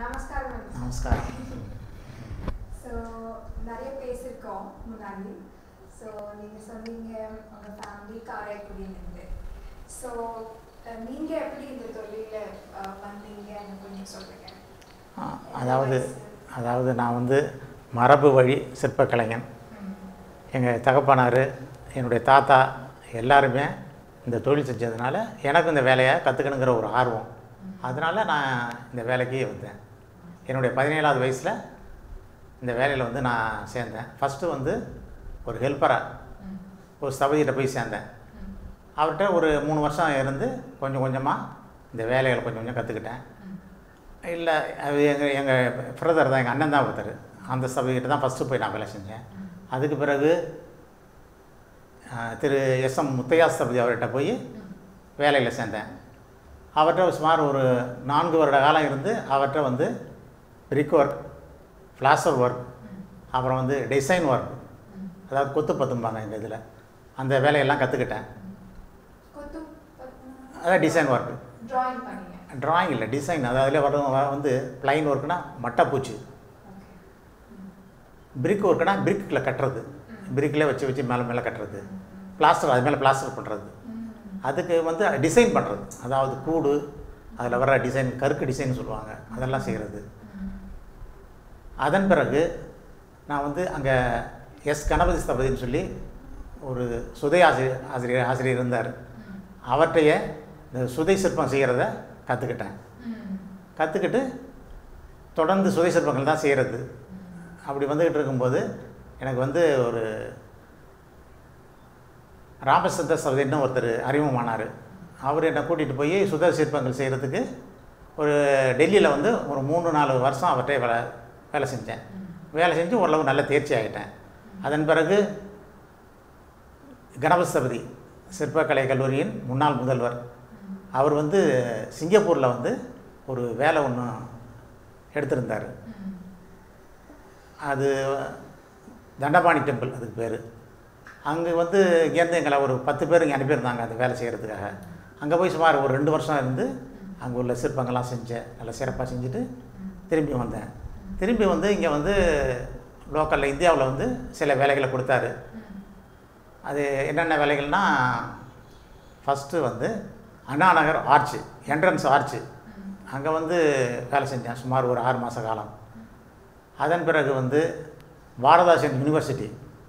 நமஸ்காரம் மேம் நமஸ்காரம் ஸோ நிறைய பேசியிருக்கோம் முன்னாடி ஸோ நீங்கள் சொன்னீங்க உங்கள் ஃபேமிலி காரைக்குடியிலேருந்து ஸோ நீங்கள் எப்படி இந்த தொழிலில் வந்தீங்கன்னு கொஞ்சம் சொல்லுங்கள் ஆ, அதாவது அதாவது நான் வந்து மரபு வழி சிற்பக் கலைஞன் எங்கள் தகப்பனார் என்னுடைய தாத்தா எல்லாருமே இந்த தொழில் செஞ்சதுனால எனக்கு இந்த வேலையை கற்றுக்கணுங்கிற ஒரு ஆர்வம் அதனால் நான் இந்த வேலைக்கு வந்தேன் என்னுடைய பதினேழாவது வயசில் இந்த வேலையில் வந்து நான் சேர்ந்தேன் ஃபஸ்ட்டு வந்து ஒரு ஹெல்ப்பராக ஒரு ஸ்தபதிகிட்ட போய் சேர்ந்தேன் அவர்கிட்ட ஒரு மூணு வருஷம் இருந்து கொஞ்சம் கொஞ்சமாக இந்த வேலைகளை கொஞ்சம் கொஞ்சம் கற்றுக்கிட்டேன் இல்லை அது எங்கள் எங்கள் பிரதர் தான் எங்கள் அண்ணன் தான் ஒருத்தர் அந்த சபைக்கிட்ட தான் ஃபஸ்ட்டு போய் நான் வேலை செஞ்சேன் அதுக்கு பிறகு அஹ், திரு எஸ் எம் முத்தையா சபதி அவர்கிட்ட போய் வேலையில் சேர்ந்தேன் அவர்கிட்ட சுமார் ஒரு நான்கு வருட காலம் இருந்து அவர்கிட்ட வந்து பிரிக் ஒர்க் ஃப்ளாஷர் ஒர்க் அப்புறம் வந்து டிசைன் ஒர்க் அதாவது கொத்து பத்தும்பாங்க எங்கள் இதில் அந்த வேலையெல்லாம் கற்றுக்கிட்டேன் கொத்து அதான் டிசைன் ஒர்க் ட்ராயிங் பண்ணீங்க டிராயிங் இல்லை டிசைன் அது அதில் வரும் வ- வந்து பிளைன் ஒர்க்குனா மட்டைப்பூச்சி ஓகே பிரிக் ஒர்க்குனா பிரிக்கில் கட்டுறது பிரிக்கில் வச்சு வச்சு மேலே மேலே கட்டுறது பிளாஸ்டர் அது மேலே பிளாஸ்டர் பண்ணுறது அதுக்கு வந்து டிசைன் பண்ணுறது அதாவது கூடு அதில் வர டிசைன் கருக்கு டிசைன் சொல்லுவாங்க அதெல்லாம் செய்கிறது அதன் பிறகு நான் வந்து அங்கே எஸ் கணபதி ஸ்தபதின்னு சொல்லி ஒரு சுதை ஆசிரியர் ஆசிரியர் ஆசிரியர் இருந்தார் அவர்கிட்டயே இந்த சுதை சிற்பம் செய்கிறத கற்றுக்கிட்டேன் கற்றுக்கிட்டு தொடர்ந்து சுதை சிற்பங்கள் தான் செய்கிறது அப்படி வந்துக்கிட்டு இருக்கும்போது எனக்கு வந்து ஒரு ராமச்சந்திர சபதின்னு ஒருத்தர் அறிமுகமானார் அவர் என்னை கூட்டிகிட்டு போய் சுத சிற்பங்கள் செய்கிறதுக்கு ஒரு டெல்லியில் வந்து ஒரு மூணு நாலு வருஷம் அவர்கிட்ட வேலை வேலை செஞ்சேன் வேலை செஞ்சு ஓரளவு நல்ல தேர்ச்சி ஆகிட்டேன் அதன் பிறகு கணபசபதி சிற்பக்கலை கல்லூரியின் முன்னாள் முதல்வர் அவர் வந்து சிங்கப்பூரில் வந்து ஒரு வேலை ஒன்று எடுத்திருந்தார் அது தண்டபாணி டெம்பிள் அதுக்கு பேர் அங்கே வந்து இங்கேருந்து எங்களை ஒரு பத்து பேர் இங்கே அனுப்பியிருந்தாங்க அந்த வேலை செய்கிறதுக்காக அங்கே போய் சுமார் ஒரு ரெண்டு வருஷம் இருந்து அங்கே உள்ள சிற்பங்கள்லாம் செஞ்சேன் நல்லா சிறப்பாக செஞ்சுட்டு திரும்பி வந்தேன் திரும்பி வந்து இங்கே வந்து லோக்கலில் இந்தியாவில் வந்து சில வேலைகளை கொடுத்தாரு அது என்னென்ன வேலைகள்னா ஃபஸ்ட்டு வந்து Anna Nagar arch entrance arch அங்கே வந்து வேலை செஞ்சேன் சுமார் ஒரு ஆறு மாத காலம் அதன் பிறகு வந்து பாரதாசன் யூனிவர்சிட்டி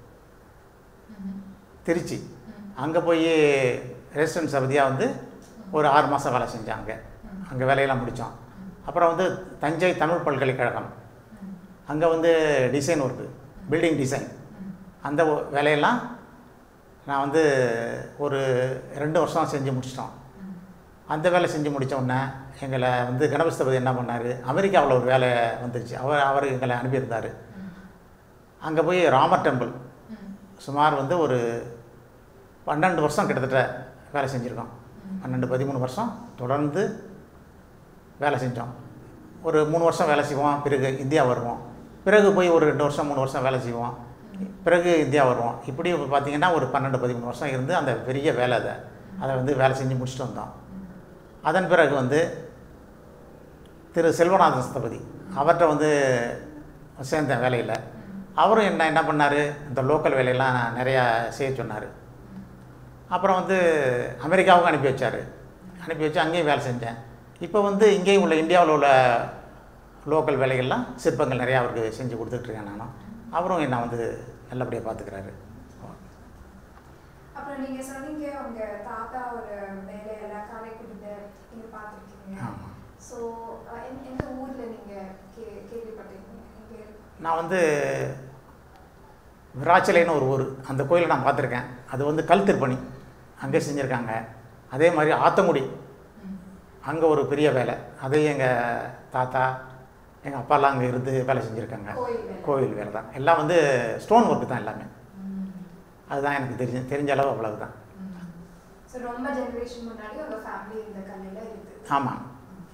திருச்சி அங்கே போய் ரெசிடென்ஸ் அவதியாக வந்து ஒரு ஆறு மாதம் வேலை செஞ்சேன் அங்கே அங்கே வேலையெல்லாம் முடித்தோம் அப்புறம் வந்து தஞ்சை தமிழ் பல்கலைக்கழகம் அங்கே வந்து டிசைன் ஒர்க்கு பில்டிங் டிசைன் அந்த ஒ- வேலையெல்லாம் நான் வந்து ஒரு ரெண்டு வருஷம் செஞ்சு முடிச்சிட்டோம் அந்த வேலை செஞ்சு முடித்த உடனே எங்களை வந்து கணபஸ்தபதி என்ன பண்ணார் அமெரிக்காவில் ஒரு வேலை வந்துருச்சு அவர் அவர் எங்களை அனுப்பியிருந்தார் அங்கே போய் ராமர் டெம்பிள் சுமார் வந்து ஒரு பன்னெண்டு வருஷம் கிட்டத்தட்ட வேலை செஞ்சுருக்கோம் பன்னெண்டு பதிமூணு வருஷம் தொடர்ந்து வேலை செஞ்சோம் ஒரு மூணு வருஷம் வேலை செய்வோம் பிறகு இந்தியா வருவோம் பிறகு போய் ஒரு ரெண்டு வருஷம் மூணு வருஷம் வேலை செய்வோம் பிறகு இந்தியா வருவோம் இப்படி பார்த்தீங்கன்னா ஒரு பன்னெண்டு பதிமூணு வருஷம் இருந்து அந்த பெரிய வேலை அதை அதை வந்து வேலை செஞ்சு முடிச்சுட்டு வந்தோம் அதன் பிறகு வந்து திரு செல்வநாதன் ஸ்தபதி அவர்கிட்ட வந்து சேர்ந்தேன் வேலையில் அவரும் என்ன என்ன பண்ணார் இந்த லோக்கல் வேலையெல்லாம் நிறையா செய்ய சொன்னார் அப்புறம் வந்து அமெரிக்காவுக்கும் அனுப்பி வச்சார் அனுப்பி வச்சு அங்கேயும் வேலை செஞ்சேன் இப்போ வந்து இங்கேயும் உள்ள இந்தியாவில் உள்ள லோக்கல் வேலைகள்லாம் சிற்பங்கள் நிறையா அவருக்கு செஞ்சு கொடுத்துட்ருக்கேன் நானும் அவரும் என்னை வந்து நல்லபடியாக பார்த்துக்கிறாரு அப்புறம் நீங்க சொன்னீங்க உங்க தாத்தா ஒரு வேலையெல்லாம் காரைக்குடியில நீங்க பார்த்துருக்கீங்க ஆமாம் ஸோ எந்த ஊர்ல நீங்க கே கேள்விப்பட்டிருக்கீங்க எங்க நான் வந்து விராச்சலைன்னு ஒரு ஊர் அந்த கோயிலை நான் பார்த்துருக்கேன் அது வந்து கல் திருப்பணி அங்கே செஞ்சுருக்காங்க அதே மாதிரி ஆத்தங்குடி அங்கே ஒரு பெரிய வேலை அதையும் எங்கள் தாத்தா எங்கள் அப்பாலாம் அங்கே இருந்து வேலை செஞ்சுருக்காங்க கோயில் வேலை. கோவில் வேலை தான் எல்லாம் வந்து ஸ்டோன் ஒர்க்கு தான் எல்லாமே அதுதான் எனக்கு தெரிஞ்ச தெரிஞ்ச அளவு அவ்வளவு தான் ஸோ ரொம்ப ஜெனரேஷன் முன்னாடி உங்க ஃபேமிலி இந்த கல்லில் இருக்குது ஆமாம்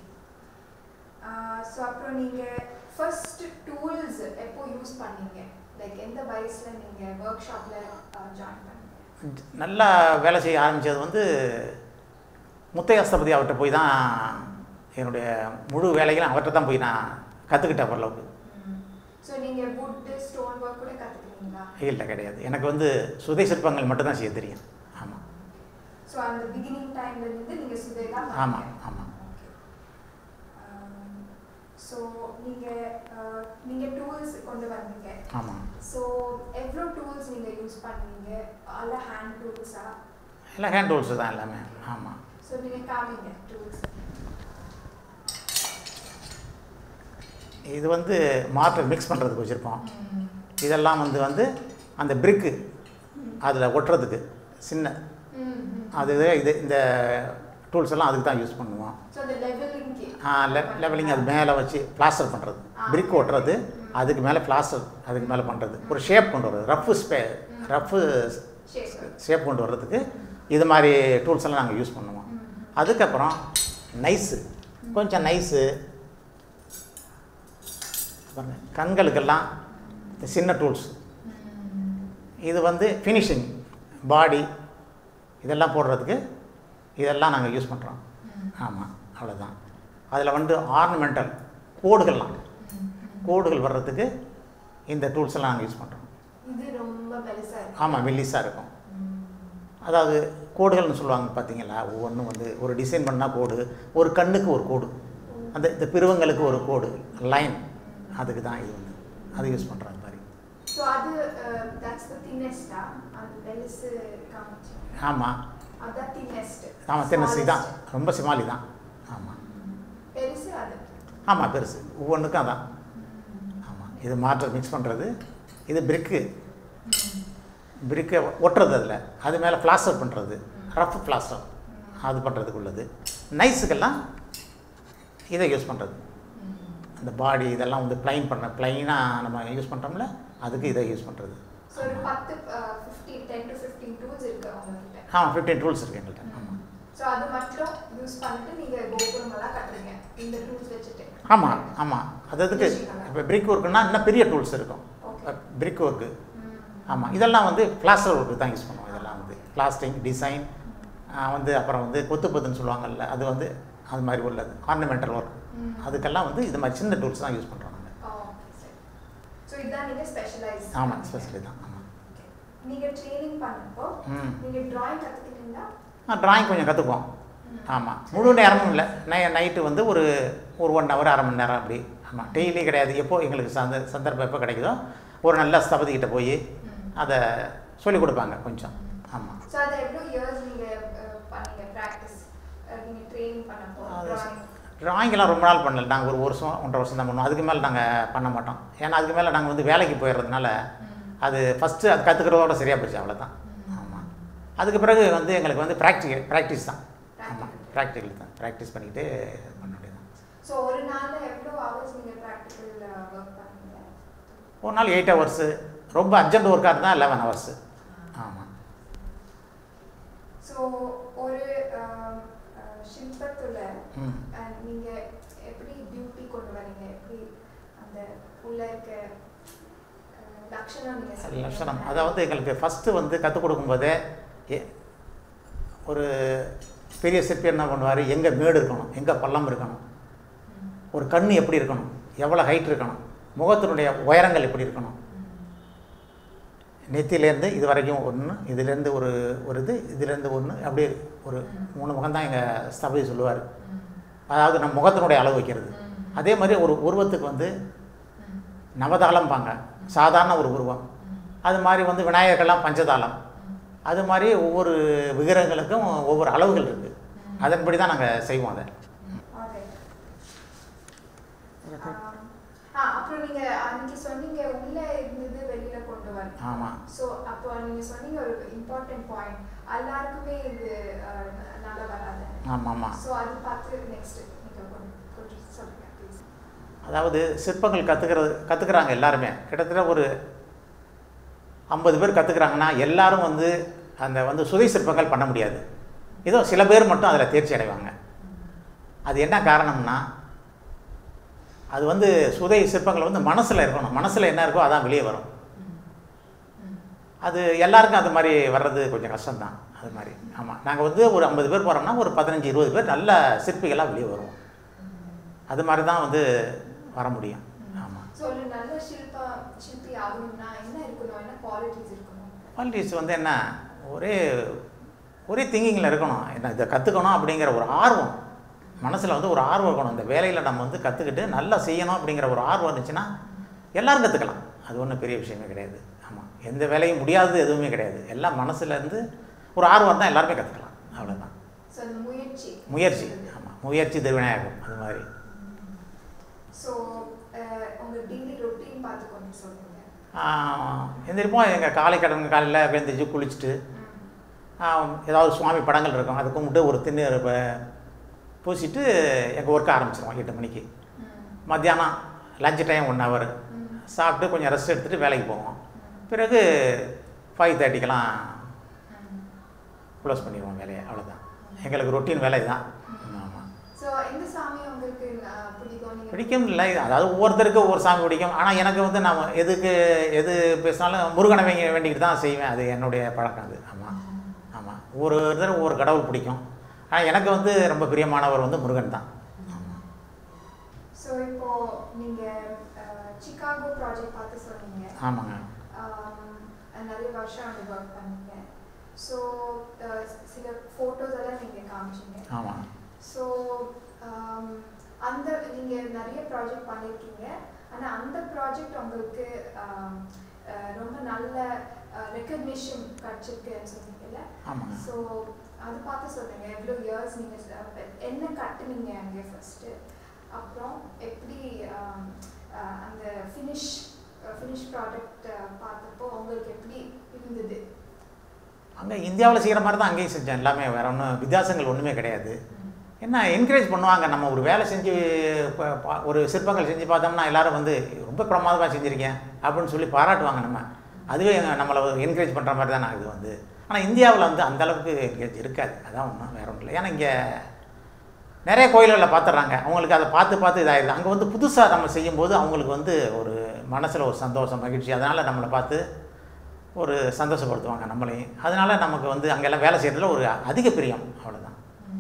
ஸோ அப்புறம் நீங்க ஃபர்ஸ்ட் டூல்ஸ் எப்போ யூஸ் பண்ணீங்க லைக் எந்த வயசுல நீங்க ஒர்க் ஷாப்ல ஜாயின் பண்ணீங்க நல்லா வேலை செய்ய ஆரம்பித்தது வந்து முத்தையாஸ்தபதி அவர்கிட்ட போய் தான் என்னுடைய முழு வேலைகளும் அவர்கிட்ட தான் போய் நான் கற்றுக்கிட்ட ஓரளவுக்கு ஸோ நீங்கள் வுட்டு ஸ்டோன் ஒர்க் கூட கற்றுக்குறீங்களா இல்லை கிடையாது எனக்கு வந்து சுதை சிற்பங்கள் மட்டும்தான் செய்ய தெரியும் ஆமாம் ஸோ அந்த பிகினிங் டைம்ல இருந்து நீங்கள் சுதை தான் ஆமாம் ஆமாம் ஸோ நீங்கள் நீங்கள் டூல்ஸ் கொண்டு வந்தீங்க ஆமாம் ஸோ எவ்வளோ டூல்ஸ் நீங்கள் யூஸ் பண்ணுவீங்க அல்ல ஹேண்ட் டூல்ஸா எல்லாம் ஹேண்ட் டூல்ஸு தான் எல்லாமே ஆமாம் ஸோ நீங்கள் காமிங்க டூல்ஸ் இது வந்து மார்டர் மிக்ஸ் பண்ணுறதுக்கு வச்சுருப்போம் இதெல்லாம் வந்து வந்து அந்த பிரிக்கு அதில் ஒட்டுறதுக்கு சின்ன அது இது இந்த டூல்ஸ் எல்லாம் அதுக்கு தான் யூஸ் பண்ணுவோம் ஸோ அந்த லெவலிங்க்கு லெவலிங் அது மேலே வச்சு பிளாஸ்டர் பண்ணுறது பிரிக் ஒட்டுறது அதுக்கு மேலே பிளாஸ்டர் அதுக்கு மேலே பண்ணுறது ஒரு ஷேப் கொண்டு வர்றது ரஃப்பு ஸ்பே ரஃப்பு ஷேப் ஷேப் கொண்டு வர்றதுக்கு இது மாதிரி டூல்ஸ் எல்லாம் நாங்கள் யூஸ் பண்ணுவோம் அதுக்கப்புறம் நைஸு கொஞ்சம் நைஸு பாருங்க கண்களுக்கெல்லாம் இந்த சின்ன டூல்ஸ் இது வந்து ஃபினிஷிங் பாடி இதெல்லாம் போடுறதுக்கு இதெல்லாம் நாங்கள் யூஸ் பண்ணுறோம் ஆமாம் அவ்வளோதான் அதில் வந்து ஆர்னமெண்டல் கோடுகள்லாம் கோடுகள் வர்றதுக்கு இந்த டூல்ஸ் எல்லாம் நாங்கள் யூஸ் பண்ணுறோம் இது ரொம்ப பெருசாக இருக்கு ஆமாம் மெல்லிஸாக இருக்கும் அதாவது கோடுகள்னு சொல்லுவாங்க பார்த்தீங்களா ஒவ்வொன்றும் வந்து ஒரு டிசைன் பண்ணால் கோடு ஒரு கண்ணுக்கு ஒரு கோடு அந்த இந்த பிருவங்களுக்கு ஒரு கோடு லைன் அதுக்கு தான் இது வந்து அது யூஸ் பண்ணுற மாதிரி ஸோ அது தட்ஸ் த தின்னஸ்டா அந்த பெருசு காமிச்சு ஆமாம் அதான் தின்னஸ்ட் ஆமாம் தென்னசி தான் ரொம்ப சிமாலி தான் ஆமாம் பெருசு அது ஆமாம் பெருசு ஒவ்வொன்றுக்கும் அதான் ஆமாம் இது மாற்ற மிக்ஸ் பண்ணுறது இது பிரிக்கு பிரிக்கை ஒட்டுறது அதில் அது மேலே பிளாஸ்டர் பண்ணுறது ரஃப் பிளாஸ்டர் அது பண்ணுறதுக்கு உள்ளது நைஸுக்கெல்லாம் இதை யூஸ் பண்ணுறது அந்த பாடி இதெல்லாம் வந்து ப்ளைன் பண்ண ப்ளைனாக நம்ம யூஸ் பண்ணுறோம்ல அதுக்கு இதை யூஸ் பண்ணுறது ஸோ ஒரு பத்து fifteen ten to fifteen tools இருக்கு அவங்ககிட்ட ஆமாம் ஃபிஃப்டீன் டூல்ஸ் இருக்கு எங்கள்கிட்ட ஆமாம் ஸோ அது மட்டும் யூஸ் பண்ணிட்டு நீங்கள் கோபுரம் எல்லாம் கட்டுறீங்க இந்த டூல்ஸ் வச்சுட்டு ஆமாம் ஆமாம் அது அதுக்கு இப்போ பிரிக் ஒர்க்குன்னா இன்னும் பெரிய டூல்ஸ் இருக்கும் ஓகே பிரிக் ஒர்க்கு ஆமாம் இதெல்லாம் வந்து பிளாஸ்டர் ஒர்க்கு தான் யூஸ் பண்ணுவோம் இதெல்லாம் வந்து பிளாஸ்டிங் டிசைன் வந்து அப்புறம் வந்து கொத்து பத்துன்னு சொல்லுவாங்கல்ல அது வந்து அது மாதிரி உள்ளது ஆர்னமெண்டல் ஒர்க் அதுக்கெல்லாம் வந்து இது மாதிரி சின்ன டூல்ஸ் தான் யூஸ் பண்ணுறோம் நாங்கள் ஓகே சரி ஸோ இதான் நீங்கள் ஸ்பெஷலைஸ் ஆமாம் ஸ்பெஷலி தான் ஆமாம் நீங்கள் ட்ரைனிங் பண்ணப்போ ம் நீங்கள் ட்ராயிங் கற்றுக்கிட்டீங்களா ட்ராயிங் கொஞ்சம் கற்றுக்குவோம் ஆமாம் முழு நேரமும் இல்லை நை நைட்டு வந்து ஒரு ஒரு ஒன் ஹவர் அரை மணி நேரம் அப்படி ஆமாம் டெய்லி கிடையாது எப்போ எங்களுக்கு சந்த சந்தர்ப்பம் எப்போ கிடைக்குதோ ஒரு நல்ல ஸ்தபதிக்கிட்ட போய் அதை சொல்லிக் கொடுப்பாங்க கொஞ்சம் ஆமாம் ஸோ அதை எவ்வளோ இயர்ஸ் நீங்கள் பண்ணீங்க ப்ராக்டிஸ் நீங்கள் ட்ரைனிங் பண்ணப்போ அது ட்ராயிங் ட்ராயிங்கெல்லாம் ரொம்ப நாள் பண்ணல நாங்கள் ஒரு வருஷம் ஒன்றரை வருஷம் தான் பண்ணுவோம் அதுக்கு மேலே நாங்கள் பண்ண மாட்டோம் ஏன்னா அதுக்கு மேலே நாங்கள் வந்து வேலைக்கு போயிடுறதுனால அது ஃபஸ்ட்டு அது கற்றுக்கிறதோட சரியாக போச்சு அவ்வளோதான் ஆமாம் அதுக்கு பிறகு வந்து எங்களுக்கு வந்து ப்ராக்டிகல் ப்ராக்டிஸ் தான் ஆமாம் ப்ராக்டிக்கல் தான் ப்ராக்டிஸ் பண்ணிக்கிட்டு பண்ண வேண்டியது ஸோ ஒரு நாளில் எவ்வளோ ஹவர்ஸ் நீங்கள் ப்ராக்டிக்கல் ஒர்க் பண்ணீங்க ஒரு நாள் எயிட் ஹவர்ஸு ரொம்ப அர்ஜென்ட் ஒர்க்காக இருந்தால் லெவன் ஹவர்ஸு ஆமாம் ஸோ ஒரு ஆம், அஹ், சிற்பத்துல ம் அஹ், நீங்க எப்படி பியூட்டி கொண்டு வரீங்க எப்படி அந்த உள்ள இருக்க அஹ், லட்சணம் நீங்க சொல்றீங்க. லட்சணம் அதாவது எங்களுக்கு ஃபஸ்ட்டு வந்து கற்றுக் கொடுக்கும்போதே எ- ஒரு பெரிய சிற்பி என்ன பண்ணுவார் எங்கே மேடு இருக்கணும் எங்கே பள்ளம் இருக்கணும் ஒரு கண் எப்படி இருக்கணும் எவ்வளோ ஹைட் இருக்கணும் முகத்தினுடைய உயரங்கள் எப்படி இருக்கணும் நெத்தியிலேருந்து இது வரைக்கும் ஒன்று இதுலேருந்து ஒரு ஒரு இது இதுலேருந்து ஒன்று அப்படியே ஒரு மூணு முகம் தான் எங்கள் ஸ்தபதி சொல்லுவார் அதாவது நம்ம முகத்தினுடைய அளவு வைக்கிறது அதே மாதிரி ஒரு உருவத்துக்கு வந்து நவதாளம்பாங்க சாதாரண ஒரு உருவம் அது மாதிரி வந்து விநாயகர்லாம் பஞ்சதாளம் அது மாதிரி ஒவ்வொரு விக்கிரகங்களுக்கும் ஒவ்வொரு அளவுகள் இருக்குது அதன்படி தான் நாங்கள் செய்வோம் அதை Alright. ஆம், ஆ, அப்புறம் நீங்க அன்னைக்கு சொன்னீங்க உள்ள இருந்தது வெளியில கொண்டு வரணும் ஆமாம் ஸோ அப்போ நீங்க சொன்னீங்க ஒரு இம்பார்ட்டன்ட் பாயிண்ட் எல்லாருக்குமே இது அஹ், நல்லா வராது ஆமாம் ஆமாம் ஸோ அது பார்த்து நெக்ஸ்ட் நீங்க கொஞ்சம் கொஞ்சம் சொல்லுங்க ப்ளீஸ் அதாவது சிற்பங்கள் கற்றுக்கிறது கற்றுக்குறாங்க எல்லாருமே கிட்டத்தட்ட ஒரு ஐம்பது பேர் கற்றுக்குறாங்கன்னா எல்லாரும் வந்து அந்த வந்து சுதை சிற்பங்கள் பண்ண முடியாது ஏதோ சில பேர் மட்டும் அதில் தேர்ச்சி அடைவாங்க அது என்ன காரணம்னா அது வந்து சுதை சிற்பங்கள் வந்து மனசில் இருக்கணும் மனசில் என்ன இருக்கோ அதான் வெளியே வரும் அது எல்லாருக்கும் அது மாதிரி வர்றது கொஞ்சம் கஷ்டம்தான் அது மாதிரி ஆமாம் நாங்கள் வந்து ஒரு ஐம்பது பேர் போகிறோம்னா ஒரு பதினஞ்சு இருபது பேர் நல்ல சிற்பிகளாக வெளியே வருவோம் அது மாதிரி தான் வந்து வர முடியும் ஆமாம் ஸோ ஒரு நல்ல ஷில்பா ஷில்பி ஆகணும்னா என்ன இருக்கணும் என்ன குவாலிட்டிஸ் இருக்கணும் குவாலிட்டிஸ் வந்து என்ன ஒரே ஒரே திங்கிங்கில் இருக்கணும் என்ன இதை கற்றுக்கணும் அப்படிங்கிற ஒரு ஆர்வம் மனசில் வந்து ஒரு ஆர்வம் இருக்கணும் இந்த வேலையில் நம்ம வந்து கற்றுக்கிட்டு நல்லா செய்யணும் அப்படிங்கிற ஒரு ஆர்வம் இருந்துச்சுன்னா எல்லாரும் கற்றுக்கலாம் அது ஒன்றும் பெரிய விஷயமே கிடையாது ஆமாம் எந்த வேலையும் முடியாதது எதுவுமே கிடையாது எல்லாம் மனசுல இருந்து ஒரு ஆர்வம் இருந்தால் எல்லாருமே கற்றுக்கலாம் அவ்வளோதான் ஸோ அந்த முயற்சி முயற்சி ஆமாம் முயற்சி திருவிநாயகம் அது மாதிரி ஸோ உங்க டெய்லி ரொட்டீன் பார்த்து கொஞ்சம் சொல்லுங்க ஆஹ் எந்திரிப்போம் எங்கள் காலை கடங்க காலையில் எழுந்திரிச்சு குளிச்சுட்டு ஆஹ் ஏதாவது சுவாமி படங்கள் இருக்கும் அதை கும்பிட்டு ஒரு திண்ணு ப- பூசிட்டு எங்கள் ஒர்க் ஆரம்பிச்சிருவோம் எட்டு மணிக்கு மத்தியானம் லஞ்ச் டைம் ஒன் ஹவர் சாப்பிட்டு கொஞ்சம் ரெஸ்ட் எடுத்துகிட்டு வேலைக்கு போவோம் பிறகு ஃபைவ் தேர்ட்டிக்கெல்லாம் க்ளோஸ் பண்ணிடுவோம் வேலையை அவ்வளோதான் எங்களுக்கு ரொட்டீன் வேலை தான் ஆமாம் ஸோ எந்த சாமி உங்களுக்கு அஹ், பிடிக்கும் நீங்க பிடிக்கும் இல்லை அதாவது ஒவ்வொருத்தருக்கு ஒவ்வொரு சாமி பிடிக்கும் ஆனால் எனக்கு வந்து நான் எதுக்கு எது பேசினாலும் முருகனை வேண்டி வேண்டிக்கிட்டு தான் செய்வேன் அது என்னுடைய பழக்கம் அது ஆமாம் ஆமாம் ஒவ்வொரு தடவை ஒவ்வொரு கடவுள் பிடிக்கும் ஆனால் எனக்கு வந்து ரொம்ப பிரியமானவர் வந்து முருகன் தான் ஆமாம் ஸோ இப்போ நீங்க அஹ், சிகாகோ ப்ராஜெக்ட் பார்த்து சொன்னீங்க ஆமாங்க ஆம், நிறைய வருஷம் அங்கே ஒர்க் பண்ணீங்க ஸோ சில ஃபோட்டோஸ் எல்லாம் நீங்க காமிச்சீங்க ஆமாம் ஸோ அந்த நீங்க நிறைய ப்ராஜெக்ட் பண்ணியிருக்கீங்க ஆனா அந்த ப்ராஜெக்ட் உங்களுக்கு ஆம், அஹ், ரொம்ப நல்ல ரெக்கக்னிஷன் கிடைச்சிருக்குன்னு சொன்னீங்கல்ல ஆமாங்க ஸோ அது பார்த்து சொல்லுங்க எவ்வளோ இயர்ஸ் நீங்கள் ச- என்ன கட்டுனீங்க அங்கே ஃபர்ஸ்ட்டு அப்புறம் எப்படி ஆம், அஹ், அந்த ஃபினிஷ் ஃபினிஷ் ப்ராடக்ட் பார்த்தப்போ உங்களுக்கு எப்படி இருந்தது அங்கே இந்தியாவில் செய்கிற மாதிரி தான் அங்கேயும் செஞ்சேன் எல்லாமே வேறு ஒன்றும் வித்தியாசங்கள் ஒன்றுமே கிடையாது என்ன என்கரேஜ் பண்ணுவாங்க நம்ம ஒரு வேலை செஞ்சு ப- பா- ஒரு சிற்பங்கள் செஞ்சு பார்த்தோம்னா எல்லாரும் வந்து ரொம்ப பிரமாதமாக செஞ்சுருக்கேன் அப்படின்னு சொல்லி பாராட்டுவாங்க நம்ம அதுவே எங்க- நம்மளை என்கரேஜ் பண்ணுற மாதிரி தான் இது வந்து ஆனால் இந்தியாவில் வந்து அந்த அளவுக்கு என்கரேஜ் இருக்காது அதான் ஒன்றும் வேற ஒன்றும் இல்லை ஏன்னா இங்கே நிறைய கோயில்களில் பார்த்துட்றாங்க அவங்களுக்கு அதை பார்த்து பார்த்து இதாகிடுது அங்கே வந்து புதுசாக நம்ம செய்யும்போது அவங்களுக்கு வந்து ஒரு மனசில் ஒரு சந்தோஷம் மகிழ்ச்சி அதனால் நம்மளை பார்த்து ஒரு சந்தோஷப்படுத்துவாங்க நம்மளையும் அதனால் நமக்கு வந்து அங்கெல்லாம் வேலை செய்கிறதுல ஒரு அதிக பிரியம் அவ்வளோதான்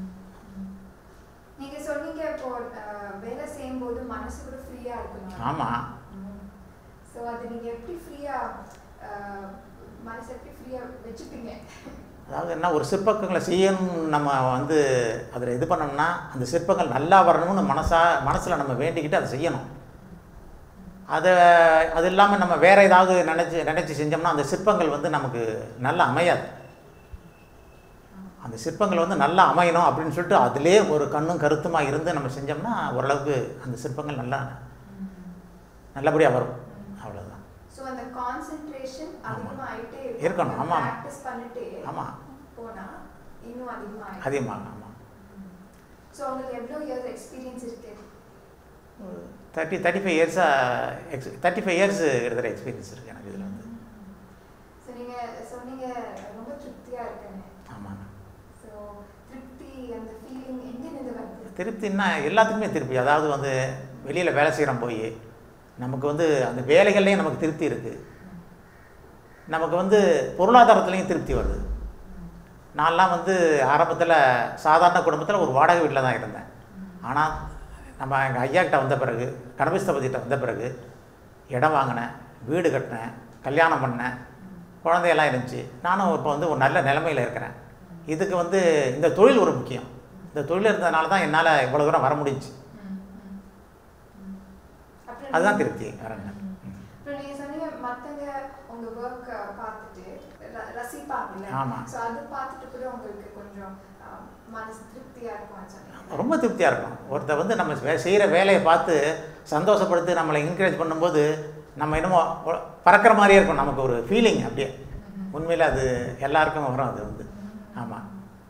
நீங்க சொன்னீங்க இப்போ அஹ், வேலை செய்யும்போது மனசு கூட ஃப்ரீயா இருக்கணும் ஆமாம் ஸோ அது நீங்க எப்படி ஃப்ரீயா மனசு எப்படி ஃப்ரீயா வச்சுப்பீங்க அதாவது என்ன ஒரு சிற்பங்களை செய்யணும் நம்ம வந்து அதில் இது பண்ணோம்னா அந்த சிற்பங்கள் நல்லா வரணும்னு மனசா மனசில் நம்ம வேண்டிக்கிட்டு அதை செய்யணும் அதை அது இல்லாமல் நம்ம வேறு ஏதாவது நினச்சி நினச்சி செஞ்சோம்னா அந்த சிற்பங்கள் வந்து நமக்கு நல்லா அமையாது அந்த சிற்பங்கள் வந்து நல்லா அமையணும் அப்படின்னு சொல்லிட்டு அதிலே ஒரு கண்ணும் கருத்துமா இருந்து நம்ம செஞ்சோம்னா ஓரளவுக்கு அந்த சிற்பங்கள் நல்லா நல்லபடியாக வரும் அவ்வளோதான் ஸோ அந்த கான்சென்ட்ரேஷன் ஆமா. அதிகமா ஆயிட்டே இருக்கணும், ஆமா. ப்ராக்டிஸ் பண்ணிட்டே ஆமாம் போனா இன்னும் அதிகமா அதிகமாக ஆமாம் ஸோ உங்களுக்கு எவ்வளோ இயர்ஸ் எக்ஸ்பீரியன்ஸ் இருக்கு தேர்ட்டி தேர்ட்டி ஃபைவ் இயர்ஸாக எக்ஸ் தேர்ட்டி ஃபைவ் இயர்ஸ் கிட்டத்தட்ட எக்ஸ்பீரியன்ஸ் இருக்குது எனக்கு இதில் வந்து ஸோ நீங்க சொன்னீங்க ரொம்ப திருப்தியா இருக்குன்னு ஆமாங்க ஸோ திருப்தி அந்த ஃபீலிங் எங்கேருந்து வருது திருப்தின்னா எல்லாத்துக்குமே திருப்தி அதாவது வந்து வெளியில் வேலை செய்கிறோம் போய் நமக்கு வந்து அந்த வேலைகள்லேயும் நமக்கு திருப்தி இருக்குது நமக்கு வந்து பொருளாதாரத்துலேயும் திருப்தி வருது நான்லாம் வந்து ஆரம்பத்தில் சாதாரண குடும்பத்தில் ஒரு வாடகை வீட்டில் தான் இருந்தேன் ஆனால் நம்ம எங்கள் ஐயாக்கிட்ட வந்த பிறகு கணபதிஸ்தபதிகிட்ட வந்த பிறகு இடம் வாங்கினேன் வீடு கட்டினேன் கல்யாணம் பண்ணேன் குழந்தையெல்லாம் இருந்துச்சு நானும் இப்போ வந்து ஒரு நல்ல நிலைமையில் இருக்கிறேன் இதுக்கு வந்து இந்த தொழில் ஒரு முக்கியம் இந்த தொழில் இருந்ததுனால தான் என்னால் இவ்வளோ தூரம் வர முடிஞ்சுச்சு அப்புறம் அதுதான் நீங்க- திருப்தி வேற என்ன ம். அப்புறம் நீங்க சொன்னீங்க மத்தவங்க உங்க ஒர்க் பார்த்துட்டு ர- ரசிப்பாங்கல்ல ஆமா. ஸோ அது பார்த்துட்டு கூட உங்களுக்கு கொஞ்சம் அஹ், மனசு திருப்தியா இருக்கும்னு சொன்னீங்க ரொம்ப திருப்தியாக இருக்கும் ஒருத்தர் வந்து நம்ம வே செய்கிற வேலையை பார்த்து சந்தோஷப்படுத்தி நம்மளை என்கரேஜ் பண்ணும்போது நம்ம என்னமோ ஒ- பறக்கிற மாதிரியே இருக்கும் நமக்கு ஒரு ஃபீலிங் அப்படியே உண்மையில் அது எல்லாருக்கும் வரும் அது வந்து ஆமாம்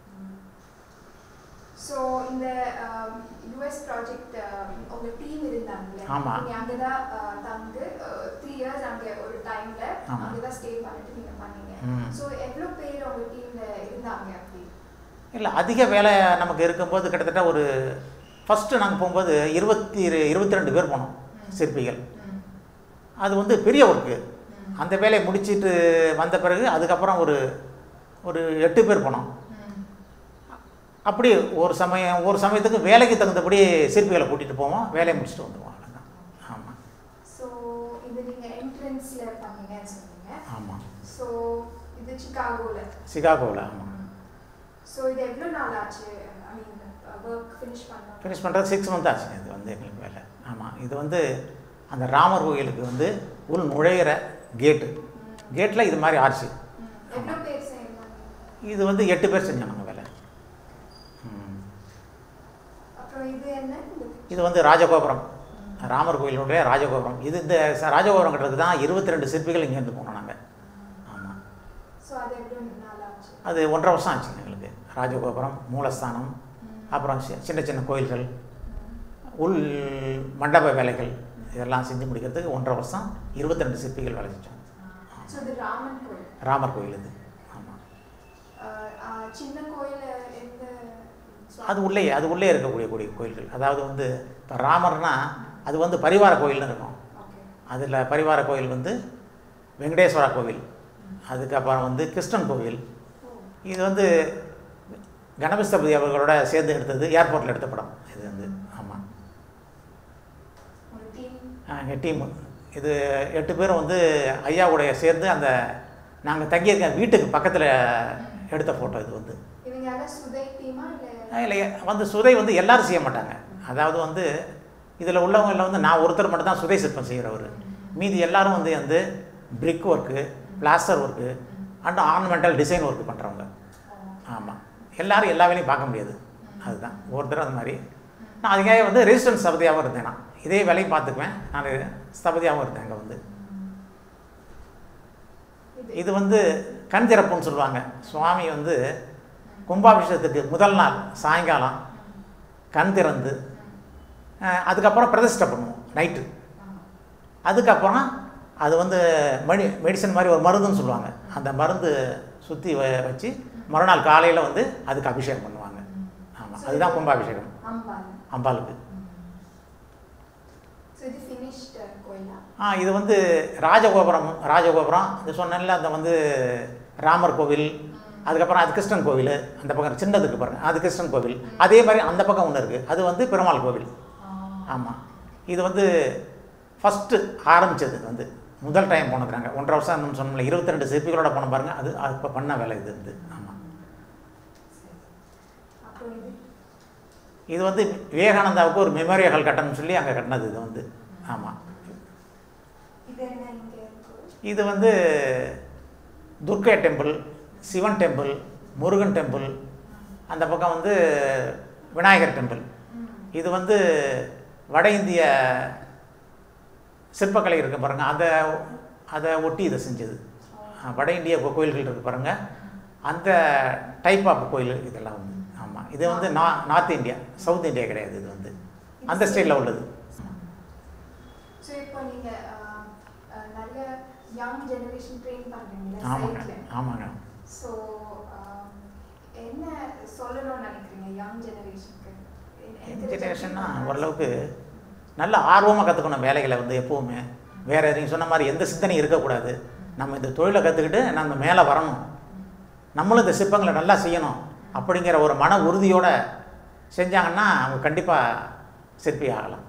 ஸோ இந்த யூஎஸ் ப்ராஜெக்ட் உங்க டீம் இருந்தாங்கல்ல ஆமா. நீங்க அங்கதான் அஹ், தங்கு த்ரீ இயர்ஸ் அங்க ஒரு டைம்ல ஆமா. அங்கதான் ஸ்டே பண்ணிட்டு நீங்க பண்ணீங்க ம். ஸோ எவ்வளவு பேர் உங்க டீம்ல இருந்தாங்க அப்படி இல்லை அதிக வேலை நமக்கு இருக்கும்போது கிட்டத்தட்ட ஒரு ஃபஸ்ட்டு நாங்கள் போகும்போது இருபத்தி இருபத்தி ரெண்டு பேர் போனோம் சிற்பிகள் ம். அது வந்து பெரிய ஒர்க்கு ம். அந்த வேலையை முடிச்சிட்டு வந்த பிறகு அதுக்கப்புறம் ஒரு ஒரு எட்டு பேர் போனோம் ம். அப்படி ஒரு சமயம் ஒரு சமயத்துக்கு வேலைக்கு தகுந்தபடி சிற்பிகளை கூட்டிகிட்டு போவோம் வேலையை முடிச்சுட்டு வந்துடுவோம் அவ்வளோதான் இது நீங்கள் என்ட்ரன்ஸில் பண்ணீங்கன்னு சொன்னீங்க ஆமாம் ஸோ இது சிகாகோவில் சிகாகோவில் ஆமாம் ஸோ இது எவ்வளோ நாள் ஆச்சு ஐ மீன் ஒர்க் ஃபினிஷ் பண்ணோம் ஃபினிஷ் பண்ணுறது சிக்ஸ் மந்த் ஆச்சு இது வந்து எங்களுக்கு வேலை ஆமாம் இது வந்து அந்த ராமர் கோயிலுக்கு வந்து உள் நுழையிற கேட்டு கேட்டில் இது மாதிரி ஆர்ச்சி எவ்வளோ பேர் செய்யணும் இது வந்து எட்டு பேர் செஞ்சாங்க வேலை ம். அப்புறம் இது என்ன இந்த இது வந்து ராஜகோபுரம் ராமர் கோயிலுடைய ராஜகோபுரம் இது இந்த ச- ராஜகோபுரம் கட்டுறதுக்கு தான் இருபத்தி ரெண்டு சிற்பிகள் இங்கேருந்து போனோம் நாங்கள் ஆமாம் ஸோ அது எவ்வளோ நாள் ஆச்சு அது ஒன்றரை வருஷம் ஆச்சுங்க எங்களுக்கு ராஜகோபுரம் மூலஸ்தானம் அப்புறம் சி- சின்ன சின்ன கோயில்கள் உள் மண்டப வேலைகள் இதெல்லாம் செஞ்சு முடிக்கிறதுக்கு ஒன்றரை வருஷம் இருபத்தி ரெண்டு சிற்பிகள் வேலை செஞ்சோம் ஸோ இது ராமன் கோயில் ராமர் கோயில் இது ஆமாம் அஹ், அஹ், சின்ன கோயில் எந்த அது உள்ளே அது உள்ளே இருக்கக்கூடிய கூடிய கோயில்கள் அதாவது வந்து இப்போ ராமர்னா அது வந்து பரிவார கோயில்னு இருக்கும் ஓகே அதில் பரிவார கோயில் வந்து வெங்கடேஸ்வர கோவில் அதுக்கப்புறம் வந்து கிருஷ்ணன் கோவில் ஓ இது வந்து கணபதிஸ்தபதி அவர்களோட சேர்ந்து எடுத்தது ஏர்போர்ட்டில் எடுத்த படம் இது வந்து ஆமாம் ஒரு டீம் எங்கள் டீமு இது எட்டு பேரும் வந்து ஐயாவுடைய சேர்ந்து அந்த நாங்கள் தங்கியிருக்க வீட்டுக்கு பக்கத்தில் எடுத்த ஃபோட்டோ இது வந்து இவங்க யாரும் சுதை டீமா இல்லை இல்லை வந்து சுதை வந்து எல்லாரும் செய்ய மாட்டாங்க அதாவது வந்து இதில் உள்ளவங்களில் வந்து நான் ஒருத்தர் மட்டும் தான் சுதை சிற்பம் செய்கிறவர் மீதி எல்லாரும் வந்து வந்து brick work plaster work and ornamental design work பண்ணுறவங்க ஆமாம் எல்லாரும் எல்லா வேலையும் பார்க்க முடியாது அதுதான் ஒருத்தர் அது மாதிரி நான் அதுக்காக வந்து ரெசிஸ்டன்ஸ் ஸ்தபதியாகவும் இருந்தேன் நான் இதே வேலையும் பார்த்துக்குவேன் நான் ஸ்தபதியாகவும் இருந்தேன் அங்கே வந்து இது வந்து கண் திறப்புன்னு சொல்லுவாங்க சுவாமி வந்து கும்பாபிஷேகத்துக்கு முதல் நாள் சாயங்காலம் கண் திறந்து அஹ், அதுக்கப்புறம் பிரதிஷ்டை பண்ணுவோம் நைட்டு அதுக்கப்புறம் அது வந்து மெடி மெடிசன் மாதிரி ஒரு மருந்துன்னு சொல்லுவாங்க அந்த மருந்து சுற்றி வச்சு மறுநாள் காலையில் வந்து அதுக்கு அபிஷேகம் பண்ணுவாங்க ஆமாம் அதுதான் கும்பாபிஷேகம் அம்பாள் அம்பாளுக்கு ஸோ இது ஃபினிஷ்டு கோயிலா ஆ இது வந்து ராஜகோபுரம் ராஜகோபுரம் இது சொன்னேன்ல அந்த வந்து ராமர் கோவில் அதுக்கப்புறம் அது கிருஷ்ணன் கோவில் அந்த பக்கம் சின்னதுக்கு பாருங்க அது கிருஷ்ணன் கோவில் அதே மாதிரி அந்த பக்கம் ஒன்று இருக்குது அது வந்து பெருமாள் கோவில் ஆமாம் இது வந்து ஃபஸ்ட்டு ஆரம்பித்தது வந்து முதல் டைம் போனது நாங்கள் ஒன்றரை வருஷம் நம்ம சொன்னோம்ல இருபத்தி ரெண்டு சிற்பிகளோட போன பாருங்க அது இப்போ பண்ண வேலை இது வந்து ஆமாம் அப்புறம் இது இது வந்து விவேகானந்தாவுக்கு ஒரு மெமோரியல் ஹால் கட்டணும்னு சொல்லி அங்கே கட்டினது இது வந்து ஆமாம் இது என்ன இங்கே இருக்கு இது வந்து Durgai temple Sivan temple Murugan temple அந்த பக்கம் வந்து விநாயகர் டெம்பிள் இது வந்து வட இந்திய சிற்பக்கலை இருக்கு பாருங்க அதை அதை ஒட்டி இதை செஞ்சது அஹ் வட இந்திய கோ- கோயில்கள் இருக்கு பாருங்க அந்த டைப் ஆஃப் கோயில் இதெல்லாம் வந்து ஆமாம் இது வந்து நா நார்த் இந்தியா சவுத் இந்தியா கிடையாது இது வந்து அந்த ஸ்டைலில் உள்ளது ஸோ இப்போ நீங்கள் நிறைய யங் ஜெனரேஷன் ட்ரெயின் பண்ணுறீங்களா ஆமாங்க சைட்ல ஆமாங்க ஸோ என்ன சொல்லணும்னு நினைக்கிறீங்க யங் ஜெனரேஷனுக்கு ஜெனரேஷன்னா ஓரளவுக்கு நல்ல ஆர்வமாக கற்றுக்கணும் வேலைகளை வந்து எப்போவுமே வேறு நீங்கள் சொன்ன மாதிரி எந்த சிந்தனையும் இருக்கக்கூடாது நம்ம இந்த தொழிலை கற்றுக்கிட்டு நம்ம மேலே வரணும் நம்மளும் இந்த சிற்பங்களை நல்லா செய்யணும் அப்படிங்கிற ஒரு மன உறுதியோடு செஞ்சாங்கன்னா அவங்க கண்டிப்பாக சிற்பி ஆகலாம்